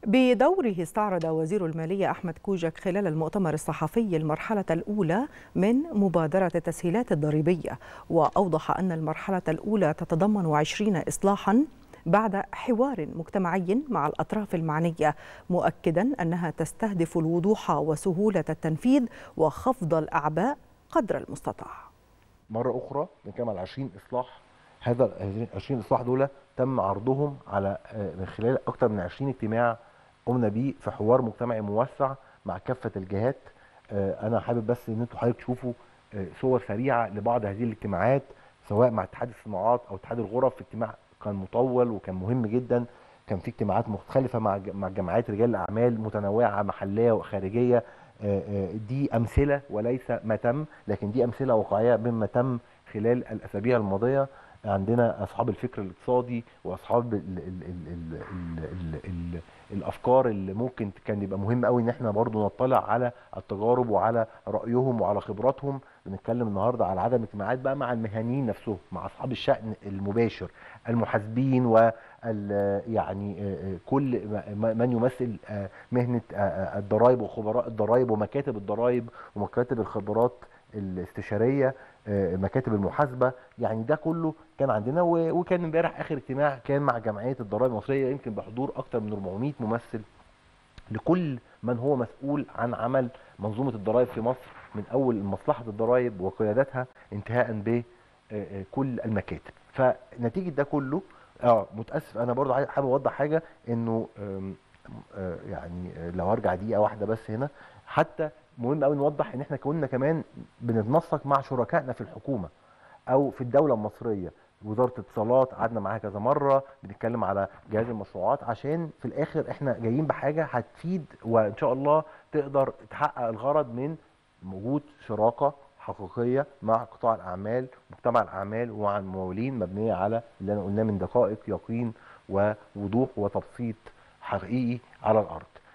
بدوره استعرض وزير المالية أحمد كوجك خلال المؤتمر الصحفي المرحلة الأولى من مبادرة التسهيلات الضريبية وأوضح أن المرحلة الأولى تتضمن عشرين إصلاحاً بعد حوار مجتمعي مع الأطراف المعنية مؤكدا أنها تستهدف الوضوح وسهولة التنفيذ وخفض الأعباء قدر المستطاع مرة أخرى بنتكلم على 20 إصلاح هذا ال 20 إصلاح دول تم عرضهم على من خلال أكثر من 20 اجتماع قمنا بيه في حوار مجتمعي موسع مع كافة الجهات أنا حابب بس إن أنتوا حضرتك تشوفوا صور سريعة لبعض هذه الاجتماعات سواء مع اتحاد الصناعات أو اتحاد الغرف في اجتماع كان مطول وكان مهم جدا كان في اجتماعات مختلفة مع مع جمعيات رجال الأعمال متنوعة محلية وخارجية دي أمثلة وليس ما تم لكن دي أمثلة واقعية مما تم خلال الأسابيع الماضية عندنا أصحاب الفكر الاقتصادي وأصحاب ال ال ال ال ال ال الأفكار اللي ممكن كان يبقى مهم قوي إن احنا برضو نطلع على التجارب وعلى رأيهم وعلى خبراتهم بنتكلم النهارده على عدم اجتماعات بقى مع المهنيين نفسهم مع اصحاب الشأن المباشر المحاسبين و يعني كل من يمثل مهنه الضرائب وخبراء الضرائب ومكاتب الضرائب ومكاتب الخبرات الاستشاريه مكاتب المحاسبه يعني ده كله كان عندنا وكان امبارح اخر اجتماع كان مع جمعيه الضرائب المصريه يمكن بحضور اكثر من 400 ممثل لكل من هو مسؤول عن عمل منظومه الضرائب في مصر من اول مصلحه الضرائب وقيادتها انتهاء بكل المكاتب فنتيجه ده كله اه متاسف انا برضو حابب اوضح حاجه انه يعني لو هرجع دقيقه واحده بس هنا حتى مهم قوي نوضح ان احنا كنا كمان بنتنسق مع شركائنا في الحكومه او في الدوله المصريه وزاره الاتصالات قعدنا معاها كذا مره بنتكلم على جهاز المشروعات عشان في الاخر احنا جايين بحاجه هتفيد وان شاء الله تقدر تحقق الغرض من وجود شراكه حقيقيه مع قطاع الاعمال مجتمع الاعمال ومع الممولين مبنيه على اللي انا قلناه من دقائق يقين ووضوح وتبسيط حقيقي على الارض